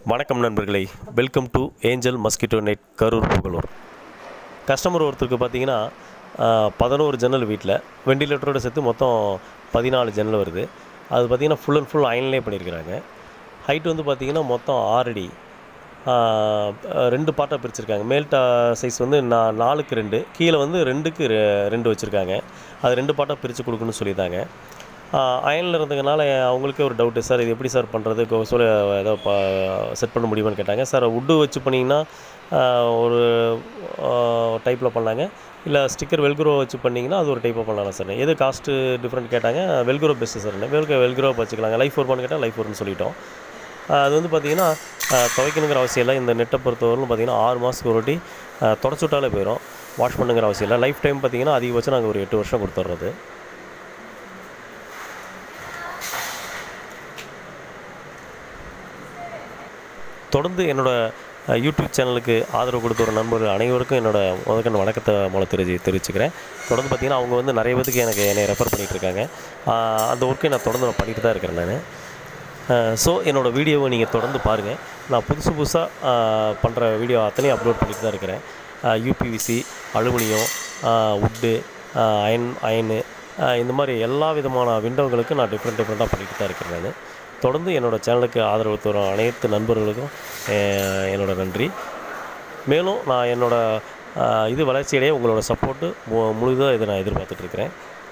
வணக்கம் நண்பர்களே welcome to angel mosquito net Karur Pugalur customer ஒருத்தருக்கு பார்த்தீங்கன்னா பதினோரு ஜன்னல் வீட்டில் வெண்டிலேட்டரோட சேர்த்து மொத்தம் பதினாலு ஜன்னல் வருது அது பார்த்தீங்கன்னா ஃபுல் அண்ட் ஃபுல் அயன்லேயே பண்ணியிருக்கிறாங்க ஹைட் வந்து பார்த்தீங்கன்னா மொத்தம் ஆறு அடி ஆஹ், ரெண்டு பார்ட்டாக பிரிச்சிருக்காங்க மேல் டா சைஸ் வந்து நா நாலுக்கு ரெண்டு கீழே வந்து ரெண்டுக்கு ரெ- ரெண்டு வச்சுருக்காங்க அது ரெண்டு பார்ட்டாக பிரித்து கொடுக்கணும்னு சொல்லியிருந்தாங்க அயனில் இருந்ததுனால அவங்களுக்கே ஒரு டவுட்டு சார் இது எப்படி சார் பண்ணுறது சொல்ல ஏதோ செட் பண்ண முடியுமான்னு கேட்டாங்க சார் வுட்டு வச்சு பண்ணிங்கன்னா ஆஹ், ஒரு டைப்பில் பண்ணாங்க இல்லை ஸ்டிக்கர் வெல்க்ரோ வச்சு பண்ணிங்கன்னா அது ஒரு டைப்பாக பண்ணலாம் சார் எது காஸ்ட்டு டிஃப்ரெண்ட் கேட்டாங்க velcro best sir velcro velcro வச்சுக்கலாங்க லைஃப் ஒர்பான்னு கேட்டால் லைஃப் ஒர்னு சொல்லிட்டோம் ஆஹ், அது வந்து பார்த்திங்கன்னா துவைக்கணுங்கிற அவசியம் இல்லை இந்த நெட்டை பொறுத்தவரைக்கும் பார்த்திங்கன்னா ஆறு மாதத்துக்கு ஒரு வாட்டி ஆஹ், தொடச்சு விட்டாலே போயிடும் வாஷ் பண்ணுங்கிற அவசியம் இல்லை லைஃப் டைம் பார்த்திங்கன்னா அதிகபட்சம் நாங்கள் ஒரு எட்டு வருஷம் கொடுத்துட்றது தொடர்ந்து என்னோட அஹ், யூடியூப் சேனலுக்கு ஆதரவு கொடுத்த ஒரு நண்பர்கள் அனைவருக்கும் என்னோட முதற்கண் வணக்கத்தை மூலம் தெரிஞ்சு தெரிவிச்சுக்கிறேன் தொடர்ந்து பார்த்தீங்கன்னா அவங்க வந்து நிறைய பேருக்கு எனக்கு என்னை ரெஃபர் பண்ணிகிட்டு இருக்காங்க ஆஹ், அந்த ஒர்க்கை நான் தொடர்ந்து நான் பண்ணிட்டு தான் இருக்கிறேன் நான் ஸோ என்னோடய வீடியோவை நீங்கள் தொடர்ந்து பாருங்கள் நான் புதுசு புதுசாக பண்ணுற வீடியோ அத்தனையும் அப்லோட் பண்ணிட்டு தான் இருக்கிறேன் UPVC aluminium wood iron iron இந்த மாதிரி எல்லா விதமான விண்டோங்களுக்கு நான் டிஃப்ரெண்ட் டிஃப்ரெண்ட்டாக பண்ணிட்டு தான் இருக்கிறேன் நான் தொடர்ந்து என்னோடய சேனலுக்கு ஆதரவு தரும் அனைத்து நண்பர்களுக்கும் அஹ், என்னோட நன்றி மேலும் நான் என்னோட அஹ், இது வளர்ச்சியிடையே உங்களோட சப்போர்ட்டு மு முழுதாக இதை நான் எதிர்பார்த்துட்ருக்கிறேன்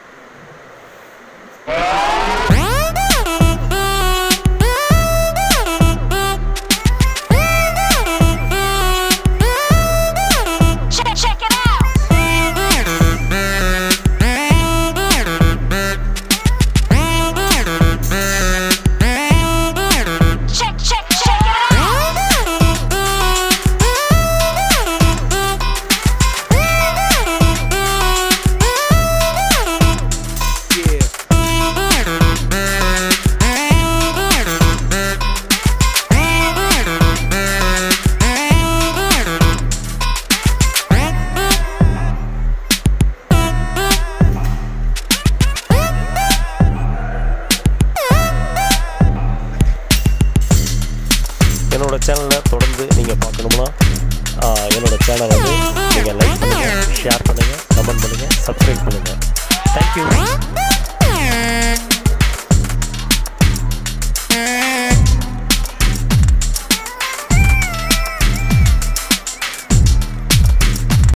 Check, check it out. Check, check, check it என்னோட சேனலை தொடர்ந்து நீங்கள் பார்க்கணும்னா ஆஹ், என்னோட சேனலை வந்து நீங்கள் லைக் பண்ணுங்கள் ஷேர் பண்ணுங்கள் கமெண்ட் பண்ணுங்கள் சப்ஸ்கிரைப் பண்ணுங்கள் தேங்க்யூ